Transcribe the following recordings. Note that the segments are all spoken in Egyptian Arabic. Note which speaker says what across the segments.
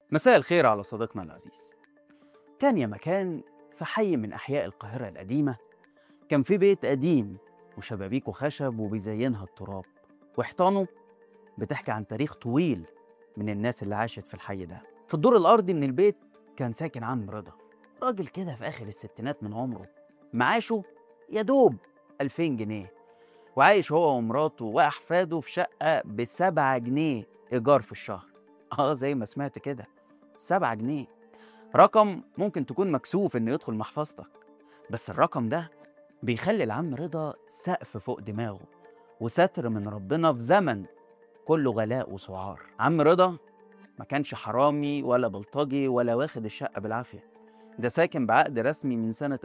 Speaker 1: مساء الخير على صديقنا العزيز كان يا مكان في حي من أحياء القاهرة القديمة كان في بيت قديم وشبابيكه خشب وبيزينها التراب وحيطانه بتحكي عن تاريخ طويل من الناس اللي عاشت في الحي ده في الدور الأرضي من البيت كان ساكن عم رضا راجل كده في آخر الستينات من عمره معاشه يا دوب 2000 جنيه وعايش هو ومراته وأحفاده في شقة بسبعة جنيه إيجار في الشهر اه زي ما سمعت كده سبعة جنيه رقم ممكن تكون مكسوف انه يدخل محفظتك بس الرقم ده بيخلي العم رضا سقف فوق دماغه وستر من ربنا في زمن كله غلاء وسعار عم رضا ما كانش حرامي ولا بلطجي ولا واخد الشقة بالعافية ده ساكن بعقد رسمي من سنة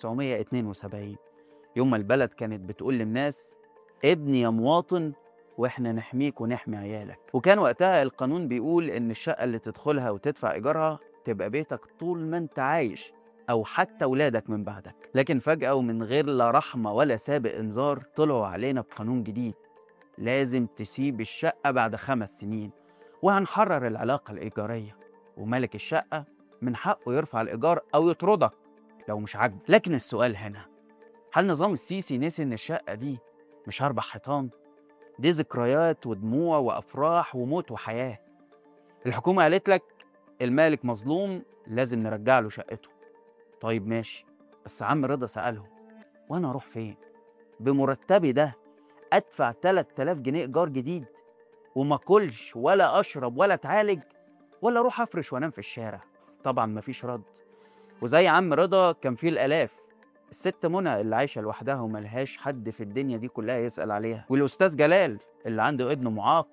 Speaker 1: 1972 يوم ما البلد كانت بتقول للناس ابني يا مواطن واحنا نحميك ونحمي عيالك وكان وقتها القانون بيقول ان الشقة اللي تدخلها وتدفع ايجارها تبقى بيتك طول ما انت عايش او حتى ولادك من بعدك لكن فجأة ومن غير لا رحمة ولا سابق انذار طلعوا علينا بقانون جديد لازم تسيب الشقة بعد خمس سنين وهنحرر العلاقة الإيجارية ومالك الشقة من حقه يرفع الإيجار أو يطردك لو مش عاجبه لكن السؤال هنا هل نظام السيسي نسي إن الشقة دي مش أربع حيطان دي ذكريات ودموع وأفراح وموت وحياة الحكومة قالت لك المالك مظلوم لازم نرجع له شقته طيب ماشي بس عم رضا سأله وأنا أروح فين بمرتبي ده أدفع 3000 جنيه إيجار جديد وما أكلش ولا أشرب ولا أتعالج ولا أروح أفرش وأنام في الشارع طبعا مفيش رد وزي عم رضا كان فيه الآلاف الست منى اللي عايشه لوحدها وملهاش حد في الدنيا دي كلها يسال عليها والاستاذ جلال اللي عنده ابن معاق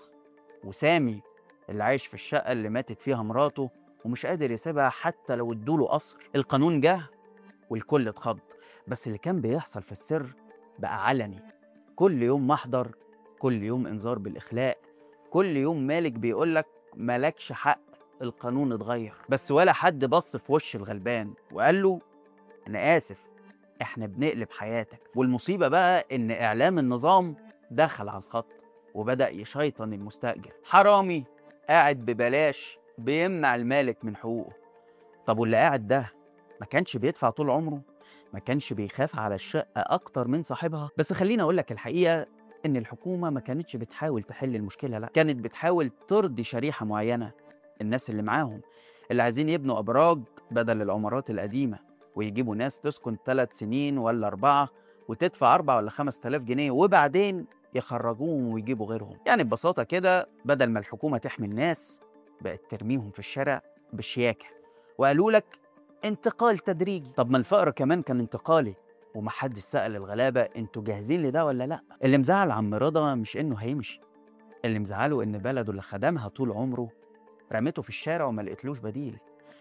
Speaker 1: وسامي اللي عايش في الشقه اللي ماتت فيها مراته ومش قادر يسيبها حتى لو ادوله قصر القانون جه والكل اتخض بس اللي كان بيحصل في السر بقى علني كل يوم محضر كل يوم انذار بالاخلاء كل يوم مالك بيقولك مالكش حق القانون اتغير بس ولا حد بص في وش الغلبان وقال له انا اسف احنا بنقلب حياتك والمصيبه بقى ان اعلام النظام دخل على الخط وبدا يشيطن المستاجر حرامي قاعد ببلاش بيمنع المالك من حقوقه طب واللي قاعد ده ما كانش بيدفع طول عمره ما كانش بيخاف على الشقه اكتر من صاحبها بس خليني اقول لك الحقيقه ان الحكومه ما كانتش بتحاول تحل المشكله لا كانت بتحاول ترضي شريحه معينه الناس اللي معاهم اللي عايزين يبنوا ابراج بدل العمارات القديمه ويجيبوا ناس تسكن ثلاث سنين ولا أربعة وتدفع أربعة ولا خمس تلاف جنيه وبعدين يخرجوهم ويجيبوا غيرهم يعني ببساطة كده بدل ما الحكومة تحمي الناس بقت ترميهم في الشارع بشياكة وقالوا لك انتقال تدريجي طب ما الفقر كمان كان انتقالي ومحدش سأل الغلابة انتوا جاهزين لده ولا لا اللي مزعل عم رضا مش انه هيمشي اللي مزعله ان بلده اللي خدمها طول عمره رميته في الشارع وما لقيتلوش بديل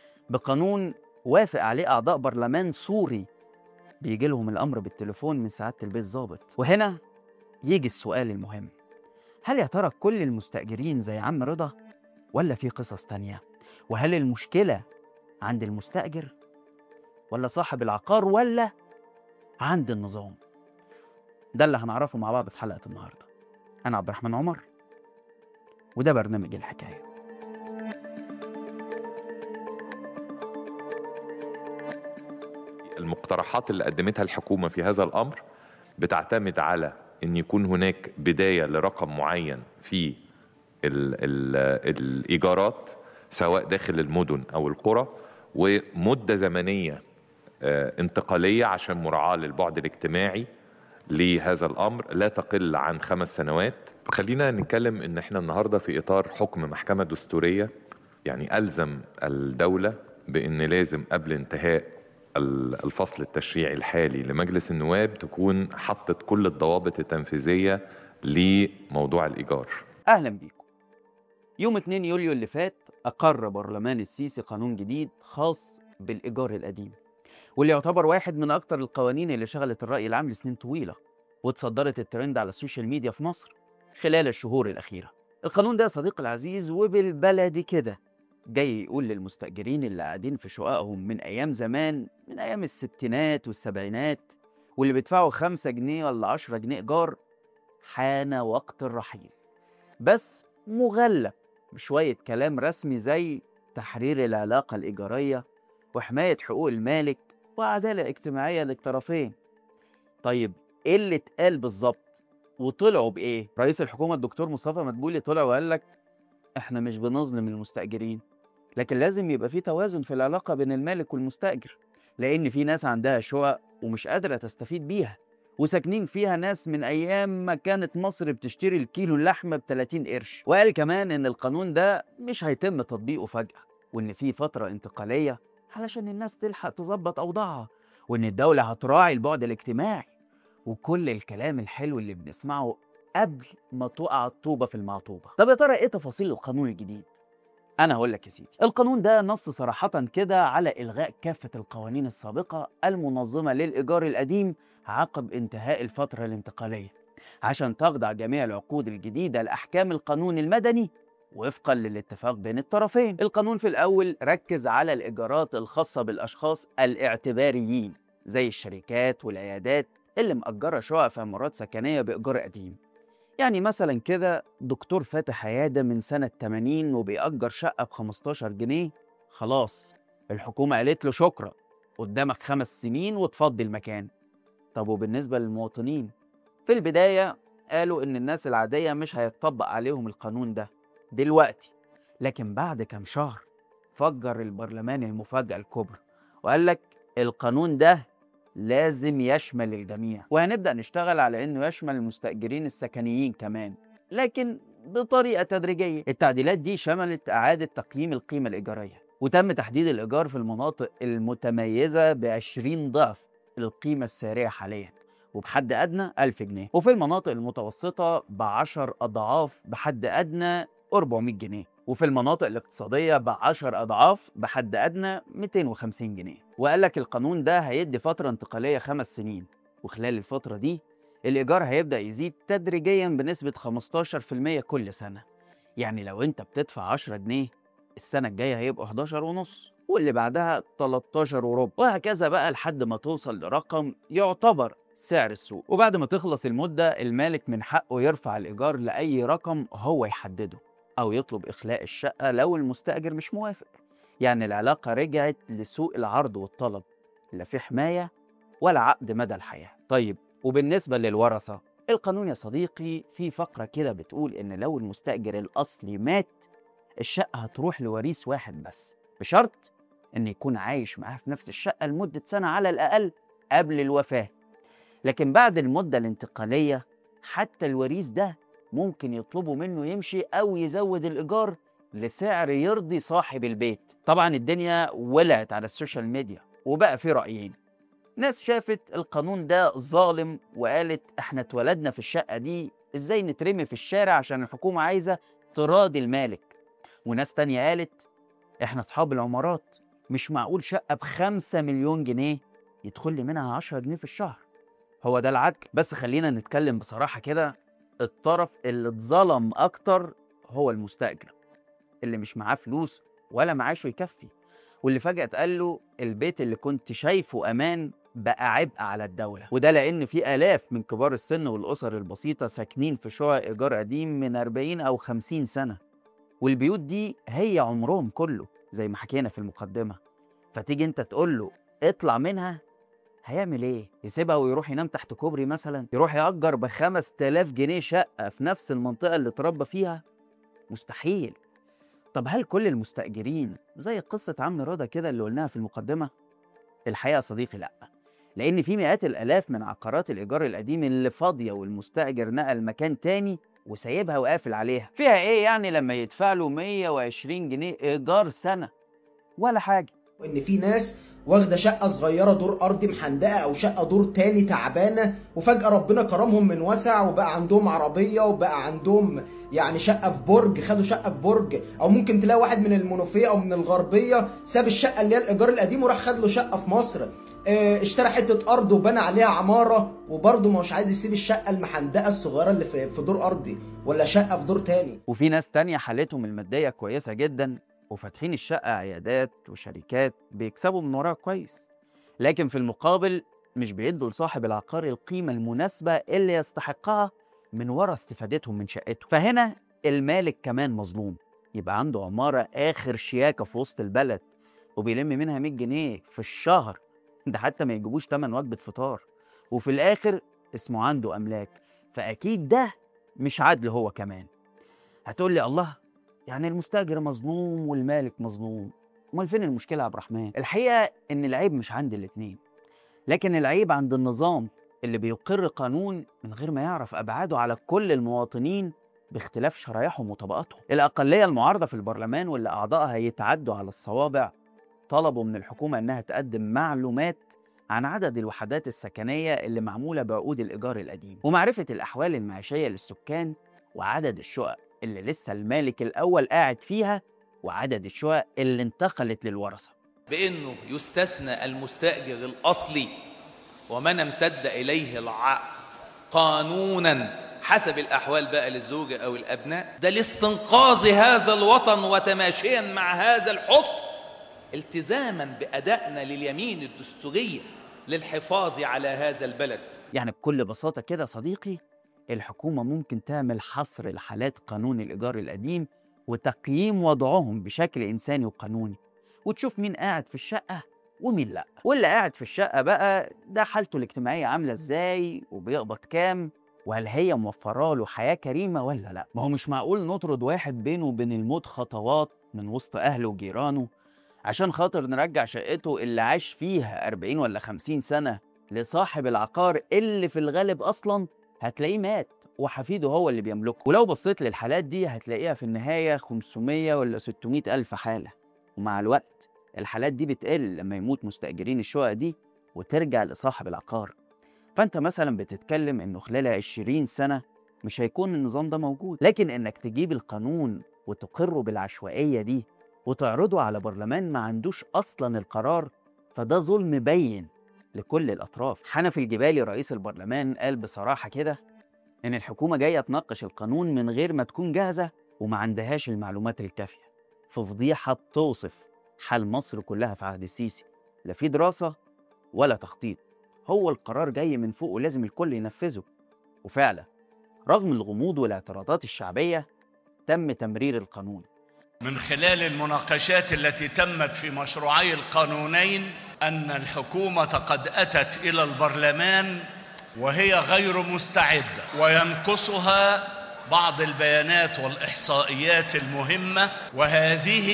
Speaker 1: بقانون وافق عليه أعضاء برلمان سوري بيجي لهم الأمر بالتليفون من سعادة البيت ظابط وهنا يجي السؤال المهم هل يا ترى كل المستأجرين زي عم رضا ولا في قصص تانية وهل المشكلة عند المستأجر ولا صاحب العقار ولا عند النظام ده اللي هنعرفه مع بعض في حلقة النهاردة أنا عبد الرحمن عمر وده برنامج الحكايه
Speaker 2: المقترحات اللي قدمتها الحكومة في هذا الأمر بتعتمد على أن يكون هناك بداية لرقم معين في ال ال الإيجارات سواء داخل المدن أو القرى ومدة زمنية انتقالية عشان مراعاة للبعد الاجتماعي لهذا الأمر لا تقل عن خمس سنوات خلينا نتكلم ان احنا النهاردة في إطار حكم محكمة دستورية يعني ألزم الدولة بأن لازم قبل انتهاء الفصل التشريعي الحالي لمجلس النواب تكون حطت كل الضوابط التنفيذية لموضوع الإيجار
Speaker 1: أهلا بيكم يوم 2 يوليو اللي فات أقر برلمان السيسي قانون جديد خاص بالإيجار القديم واللي يعتبر واحد من أكتر القوانين اللي شغلت الرأي العام لسنين طويلة واتصدرت الترند على السوشيال ميديا في مصر خلال الشهور الأخيرة القانون ده يا صديقي العزيز وبالبلدي كده جاي يقول للمستأجرين اللي قاعدين في شققهم من أيام زمان من أيام الستينات والسبعينات واللي بيدفعوا خمسة جنيه ولا عشرة جنيه إيجار حان وقت الرحيل بس مغلف بشوية كلام رسمي زي تحرير العلاقة الإيجارية وحماية حقوق المالك وعدالة اجتماعية للطرفين طيب إيه اللي اتقال بالظبط وطلعوا بإيه؟ رئيس الحكومة الدكتور مصطفى مدبولي طلع وقال لك إحنا مش بنظلم المستأجرين لكن لازم يبقى في توازن في العلاقة بين المالك والمستأجر لأن في ناس عندها شقق ومش قادرة تستفيد بيها وساكنين فيها ناس من أيام ما كانت مصر بتشتري الكيلو اللحمة ب 30 قرش وقال كمان إن القانون ده مش هيتم تطبيقه فجأة وإن في فترة انتقالية علشان الناس تلحق تظبط أوضاعها وإن الدولة هتراعي البعد الاجتماعي وكل الكلام الحلو اللي بنسمعه قبل ما تقع الطوبة في المعطوبة طب يا ترى إيه تفاصيل القانون الجديد؟ أنا هقول لك يا سيدي القانون ده نص صراحة كده على إلغاء كافة القوانين السابقة المنظمة للإيجار القديم عقب انتهاء الفترة الانتقالية عشان تخضع جميع العقود الجديدة لأحكام القانون المدني وفقا للاتفاق بين الطرفين القانون في الأول ركز على الإيجارات الخاصة بالأشخاص الاعتباريين زي الشركات والعيادات اللي مأجرة شقق في عمارات سكنية بإيجار قديم يعني مثلا كده دكتور فاتح عيادة من سنة 80 وبيأجر شقة ب 15 جنيه خلاص الحكومة قالت له شكرا قدامك خمس سنين وتفضي المكان طب وبالنسبة للمواطنين في البداية قالوا إن الناس العادية مش هيتطبق عليهم القانون ده دلوقتي لكن بعد كام شهر فجر البرلمان المفاجأة الكبرى وقال لك القانون ده لازم يشمل الجميع وهنبدأ نشتغل على إنه يشمل المستأجرين السكنيين كمان لكن بطريقة تدريجية التعديلات دي شملت إعادة تقييم القيمة الإيجارية وتم تحديد الإيجار في المناطق المتميزة ب 20 ضعف القيمة السعرية حاليا وبحد أدنى 1000 جنيه وفي المناطق المتوسطة ب 10 أضعاف بحد أدنى 400 جنيه وفي المناطق الاقتصادية ب 10 أضعاف بحد أدنى 250 جنيه وقال لك القانون ده هيدي فترة انتقالية خمس سنين وخلال الفترة دي الإيجار هيبدأ يزيد تدريجيا بنسبة 15% كل سنة يعني لو أنت بتدفع 10 جنيه السنة الجاية هيبقوا 11 ونص واللي بعدها 13 وربع وهكذا بقى لحد ما توصل لرقم يعتبر سعر السوق وبعد ما تخلص المدة المالك من حقه يرفع الإيجار لأي رقم هو يحدده أو يطلب إخلاء الشقة لو المستأجر مش موافق يعني العلاقة رجعت لسوق العرض والطلب لا في حماية ولا عقد مدى الحياة طيب وبالنسبة للورثة القانون يا صديقي في فقرة كده بتقول إن لو المستأجر الأصلي مات الشقة هتروح لوريث واحد بس بشرط إن يكون عايش معاه في نفس الشقة لمدة سنة على الأقل قبل الوفاة لكن بعد المدة الانتقالية حتى الوريث ده ممكن يطلبوا منه يمشي أو يزود الإيجار لسعر يرضي صاحب البيت طبعا الدنيا ولعت على السوشيال ميديا وبقى في رأيين ناس شافت القانون ده ظالم وقالت احنا اتولدنا في الشقة دي ازاي نترمي في الشارع عشان الحكومة عايزة تراضي المالك وناس تانية قالت احنا اصحاب العمارات مش معقول شقة بخمسة مليون جنيه يدخل لي منها عشرة جنيه في الشهر هو ده العدل بس خلينا نتكلم بصراحة كده الطرف اللي اتظلم أكتر هو المستأجر اللي مش معاه فلوس ولا معاشه يكفي واللي فجأة اتقال له البيت اللي كنت شايفه أمان بقى عبء على الدولة وده لأن في آلاف من كبار السن والأسر البسيطة ساكنين في شقق إيجار قديم من 40 أو 50 سنة والبيوت دي هي عمرهم كله زي ما حكينا في المقدمة فتيجي انت تقول له اطلع منها هيعمل ايه؟ يسيبها ويروح ينام تحت كوبري مثلا؟ يروح يأجر ب 5000 جنيه شقة في نفس المنطقة اللي اتربى فيها؟ مستحيل طب هل كل المستأجرين زي قصة عم رضا كده اللي قلناها في المقدمة؟ الحقيقة يا صديقي لأ لأن في مئات الآلاف من عقارات الإيجار القديم اللي فاضية والمستأجر نقل مكان تاني وسايبها وقافل عليها فيها إيه يعني لما يدفع له 120 جنيه إيجار سنة ولا حاجة
Speaker 3: وان في ناس واخده شقه صغيره دور ارضي محندقه او شقه دور تاني تعبانه وفجاه ربنا كرمهم من وسع وبقى عندهم عربيه وبقى عندهم يعني شقه في برج خدوا شقه في برج او ممكن تلاقي واحد من المنوفيه او من الغربيه ساب الشقه اللي هي الايجار القديم وراح خد له شقه في مصر اه، اشترى حته ارض وبنى عليها عماره وبرضه مش عايز يسيب الشقه المحندقه الصغيره اللي في في دور ارضي ولا شقه في دور تاني
Speaker 1: وفي ناس تانية حالتهم المادية كويسة جدا وفاتحين الشقة عيادات وشركات بيكسبوا من وراها كويس لكن في المقابل مش بيدوا لصاحب العقار القيمة المناسبة اللي يستحقها من ورا استفادتهم من شقته فهنا المالك كمان مظلوم يبقى عنده عمارة آخر شياكة في وسط البلد وبيلم منها 100 جنيه في الشهر ده حتى ما يجيبوش تمن وجبة فطار وفي الآخر اسمه عنده أملاك فأكيد ده مش عدل هو كمان هتقول لي الله يعني المستأجر مظلوم والمالك مظلوم امال فين المشكله يا عبد الرحمن الحقيقه ان العيب مش عند الاتنين لكن العيب عند النظام اللي بيقر قانون من غير ما يعرف ابعاده على كل المواطنين باختلاف شرايحهم وطبقاتهم الاقليه المعارضه في البرلمان واللي اعضائها يتعدوا على الصوابع طلبوا من الحكومه انها تقدم معلومات عن عدد الوحدات السكنيه اللي معموله بعقود الايجار القديم ومعرفه الاحوال المعيشيه للسكان وعدد الشقق اللي لسه المالك الاول قاعد فيها وعدد الشقق اللي انتقلت للورثة
Speaker 4: بأنه يستثنى المستأجر الأصلي ومن امتد إليه العقد قانونا حسب الأحوال بقى للزوجة أو الأبناء ده لاستنقاذ هذا الوطن وتماشيا مع هذا الحكم التزاما بأدائنا لليمين الدستورية للحفاظ على هذا البلد
Speaker 1: يعني بكل بساطة كده صديقي الحكومة ممكن تعمل حصر لحالات قانون الإيجار القديم وتقييم وضعهم بشكل إنساني وقانوني وتشوف مين قاعد في الشقة ومين لأ واللي قاعد في الشقة بقى ده حالته الاجتماعية عاملة إزاي وبيقبض كام وهل هي موفرة له حياة كريمة ولا لأ ما هو مش معقول نطرد واحد بينه وبين الموت خطوات من وسط أهله وجيرانه عشان خاطر نرجع شقته اللي عاش فيها 40 ولا 50 سنة لصاحب العقار اللي في الغالب أصلا هتلاقيه مات وحفيده هو اللي بيملكه ولو بصيت للحالات دي هتلاقيها في النهاية 500 ولا 600 ألف حالة ومع الوقت الحالات دي بتقل لما يموت مستأجرين الشقق دي وترجع لصاحب العقار فأنت مثلا بتتكلم إنه خلال 20 سنة مش هيكون النظام ده موجود لكن إنك تجيب القانون وتقره بالعشوائية دي وتعرضه على برلمان ما عندوش أصلا القرار فده ظلم بين لكل الأطراف حنفي الجبالي رئيس البرلمان قال بصراحة كده إن الحكومة جاية تناقش القانون من غير ما تكون جاهزة وما عندهاش المعلومات الكافية في فضيحة توصف حال مصر كلها في عهد السيسي لا في دراسة ولا تخطيط هو القرار جاي من فوق ولازم الكل ينفذه وفعلا رغم الغموض والاعتراضات الشعبية تم تمرير القانون
Speaker 5: من خلال المناقشات التي تمت في مشروعي القانونين ان الحكومه قد اتت الى البرلمان وهي غير مستعده وينقصها بعض البيانات والاحصائيات المهمه وهذه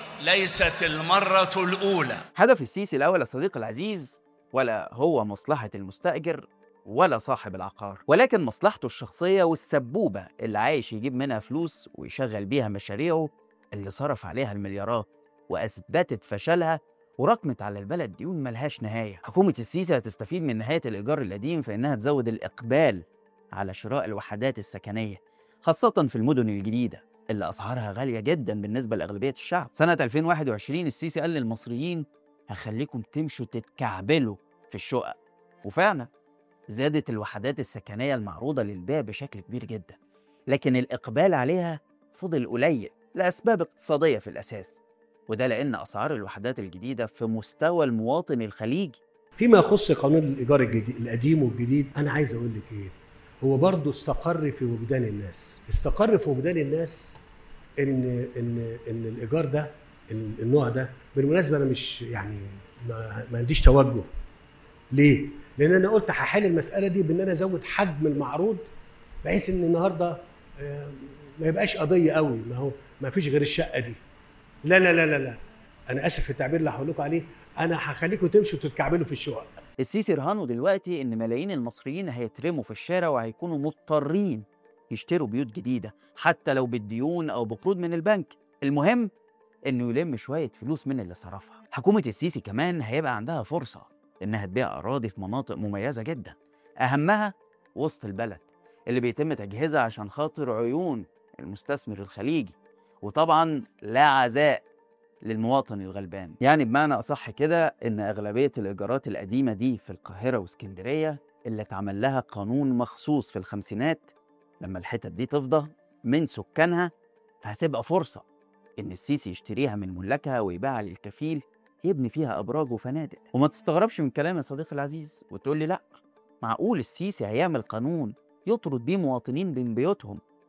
Speaker 5: ليست المره الاولى
Speaker 1: هدف السيسي الأول يا صديقي العزيز ولا هو مصلحة المستأجر ولا صاحب العقار ولكن مصلحته الشخصية والسبوبة اللي عايش يجيب منها فلوس ويشغل بيها مشاريعه اللي صرف عليها المليارات وأثبتت فشلها ورقمت على البلد ديون ملهاش نهاية حكومة السيسي هتستفيد من نهاية الإيجار القديم في إنها تزود الإقبال على شراء الوحدات السكنية خاصة في المدن الجديدة اللي أسعارها غالية جدا بالنسبة لأغلبية الشعب سنة 2021 السيسي قال للمصريين هخليكم تمشوا تتكعبلوا في الشقق وفعلا زادت الوحدات السكنية المعروضة للبيع بشكل كبير جدا لكن الإقبال عليها فضل قليل لأسباب اقتصادية في الأساس وده لأن أسعار الوحدات الجديدة في مستوى المواطن الخليجي
Speaker 6: فيما يخص قانون الايجار الجديد القديم والجديد انا عايز اقول لك ايه هو برضه استقر في وجدان الناس استقر في وجدان الناس ان ان ان الايجار ده ال- النوع ده بالمناسبه انا مش يعني ما, ما عنديش توجه ليه لان انا قلت هحل المساله دي بان انا ازود حجم المعروض بحيث ان النهارده آه، ما يبقاش قضيه قوي ما هو ما فيش غير الشقه دي لا لا لا لا لا انا اسف في التعبير اللي هقول لكم عليه انا هخليكم تمشوا تتكعبلوا في الشقق
Speaker 1: السيسي رهانه دلوقتي إن ملايين المصريين هيترموا في الشارع وهيكونوا مضطرين يشتروا بيوت جديدة حتى لو بالديون أو بقروض من البنك المهم إنه يلم شوية فلوس من اللي صرفها حكومة السيسي كمان هيبقى عندها فرصة إنها تبيع أراضي في مناطق مميزة جدا أهمها وسط البلد اللي بيتم تجهيزها عشان خاطر عيون المستثمر الخليجي وطبعا لا عزاء للمواطن الغلبان يعني بمعنى أصح كده إن أغلبية الإيجارات القديمة دي في القاهرة واسكندرية اللي اتعمل لها قانون مخصوص في الخمسينات لما الحتت دي تفضى من سكانها فهتبقى فرصة إن السيسي يشتريها من ملاكها ويبيعها للكفيل يبني فيها أبراج وفنادق وما تستغربش من كلامي يا صديقي العزيز وتقول لي لأ معقول السيسي هيعمل قانون يطرد بيه مواطنين من بيوتهم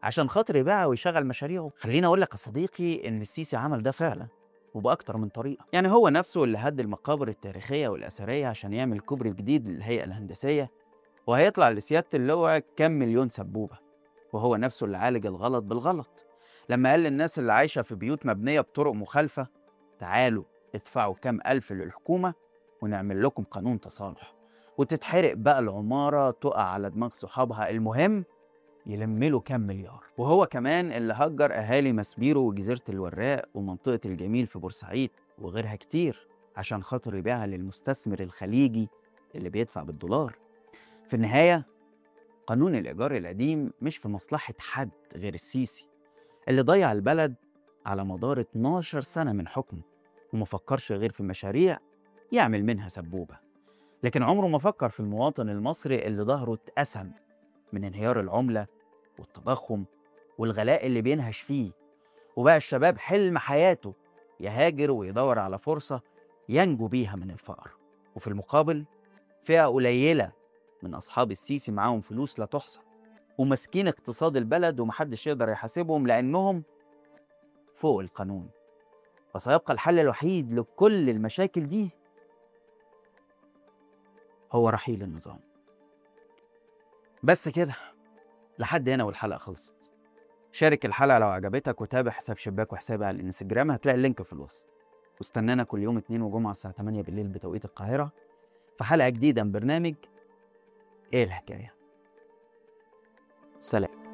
Speaker 1: عشان خاطر يبيعها ويشغل مشاريعه خليني اقول لك يا صديقي ان السيسي عمل ده فعلا وبأكتر من طريقة يعني هو نفسه اللي هد المقابر التاريخية والأثرية عشان يعمل كوبري جديد للهيئة الهندسية وهيطلع لسيادة اللواء كام مليون سبوبة وهو نفسه اللي عالج الغلط بالغلط لما قال للناس اللي عايشة في بيوت مبنية بطرق مخالفة تعالوا ادفعوا كام ألف للحكومة ونعمل لكم قانون تصالح وتتحرق بقى العمارة تقع على دماغ صحابها المهم يلم له كام مليار وهو كمان اللي هجر أهالي مسبيرو وجزيرة الوراق ومنطقة الجميل في بورسعيد وغيرها كتير عشان خاطر يبيعها للمستثمر الخليجي اللي بيدفع بالدولار في النهاية قانون الإيجار القديم مش في مصلحة حد غير السيسي اللي ضيع البلد على مدار 12 سنة من حكمه وما فكرش غير في مشاريع يعمل منها سبوبة لكن عمره ما فكر في المواطن المصري اللي ظهره اتقسم من انهيار العملة والتضخم والغلاء اللي بينهش فيه وبقى الشباب حلم حياته يهاجر ويدور على فرصة ينجو بيها من الفقر وفي المقابل فئة قليلة من أصحاب السيسي معاهم فلوس لا تحصى وماسكين اقتصاد البلد ومحدش يقدر يحاسبهم لأنهم فوق القانون وسيبقى الحل الوحيد لكل المشاكل دي هو رحيل النظام بس كده لحد هنا والحلقة خلصت شارك الحلقة لو عجبتك وتابع حساب شباك وحسابي على الانستجرام هتلاقي اللينك في الوصف واستنانا كل يوم اتنين وجمعة الساعة 8 بالليل بتوقيت القاهرة في حلقة جديدة من برنامج ايه الحكاية سلام